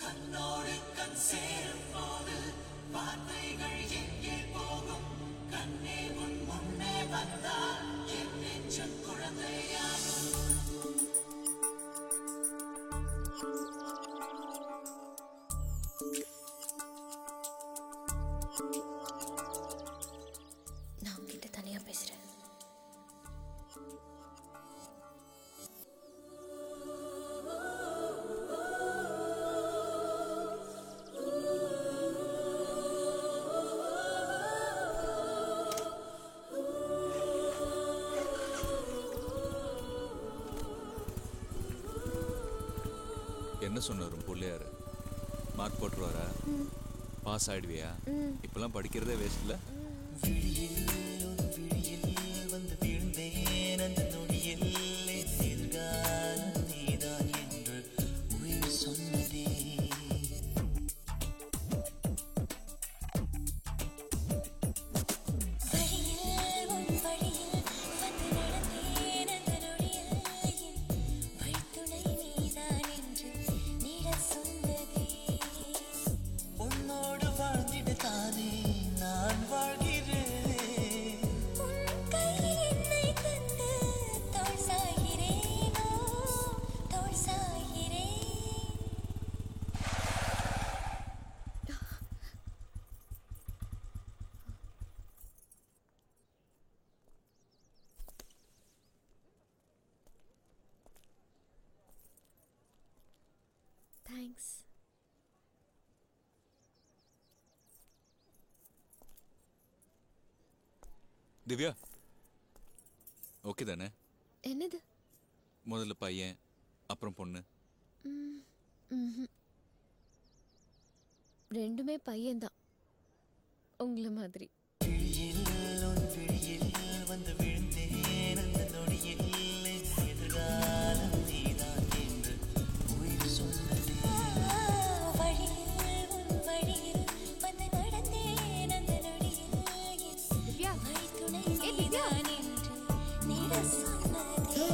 கண்ணோடு கண் சேரும் போது வார்த்தைகள் எங்கே போகும் கண்ணே உன் முன்னே வந்தால் என் நெஞ்சம் குழந்தையாகும் நான் உங்ககிட்ட தனியா பேசுறேன் என்ன சொன்னார் உன் பிள்ளையாரு மார்க் போட்டுருவாரா பாஸ் ஆயிடுவியா இப்பெல்லாம் படிக்கிறதே வேஸ்ட்ல விழியில் ஒரு விழியில் வந்து வீழ்ந்தேன் அந்த நொடியில் என் எதிர்காலம் நீதான் என்று உயிர் சொன்னதே வழியில் உன் வழியில் வந்து நடந்தேன் அந்த நொடியில் என் வழித்துணை நீதான் என்று நீடச் சொன்னதே உன்னோடு வாழ்ந்திட தானே நான் வாழ்கிறேன் உன் கையில் என்னை தந்து தோள் சாய்கிறேனோ தோள் சாய்கிறேன் தேங்க்ஸ் திவ்யா ஓகே தானே என்னது முதல்ல பையன் அப்புறம் பொண்ணு ரெண்டுமே பையன்தான் உங்களை மாதிரி விழியில் உன் விழியில் வந்து விழுந்தேன் அந்த நொடியில் என் எதிர்காலம் நீதான் என்று உயிர் சொன்னதே வழியில் உன் வழியில் வந்து நடந்தேன் அந்த நொடியில் என் வழித்துணை நீதான் என்று நீடச் சொன்னதே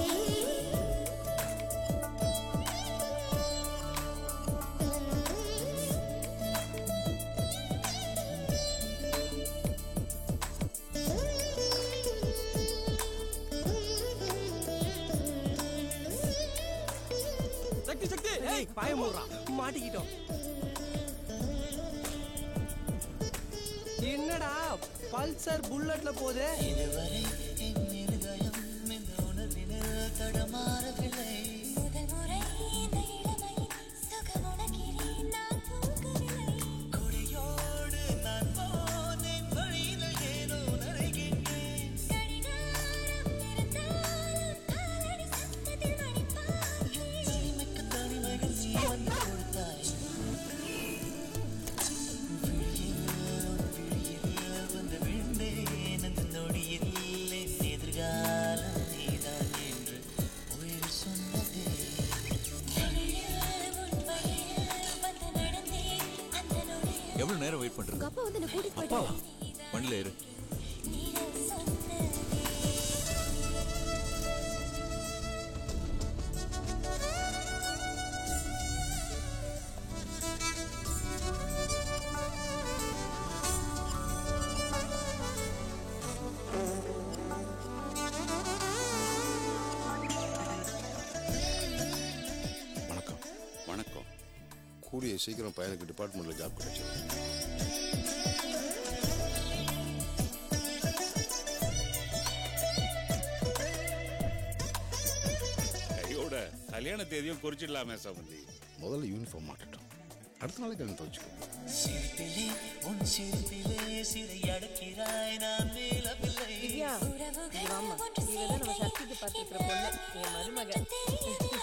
சக்தி சக்தி ஏய் பாய மூடுறான் மாட்டிக்கிட்டோம் என்னடா பல்சர் புல்லட்ல போகுது இதுவரை என் இருதயம் இந்த உணர்வினில் தடமாறவில்லை முதல் முறை இந்த இளமையில் சுகம் உணர்கிறேன் நான் தூங்கவில்லை கொடியோடு நான் போனேன் வழியில் ஏதோ நடைகின்றேன் கடிகாரம் இருந்தாலும் காலடி சத்தத்தில் மணிப்பாய் தனிமைக்கு தனிமைகள் நீ வந்து கொடுத்தாய் விழியில் உன் விழியில் வந்து விழுந்தேன் அந்த நொடியில் என் எதிர்காலம் நீதான் என்று உயிர் சொன்னதே வழியில் உன் வழியில் வந்து நடந்தேன் அந்த நொடியில் எவ்வளவு நேரம் வெயிட் பண்றது அப்பா வந்து என்ன கூட்டிட்டு அப்பாவா வண்டியில ஏறு நீடச் சொன்னதே வணக்கம் வணக்கம் கூடிய சீக்கிரம் பையனுக்கு டிபார்ட்மெண்ட்ல ஜாப் கிடைச்சிடும் கையோட கல்யாண தேதியும் குறிச்சிடலாமே சம்பந்தி முதல்ல யூனிஃபார்ம் மாட்டட்டும் அடுத்த நாளைக்கு கல்யாணம் துவச்சுக்கோ சிரிப்பிலே உன் சிரிப்பிலே சிறை அடக்கிறாய் நான் மேலவில்லை திவ்யா உறவுகள் ஆமா ஒன்று இவதான் நம்ம சேர்ந்ததே சக்திக்கு பார்த்துருக்கிற பொண்ணு என் மருமக தெரியவில்லை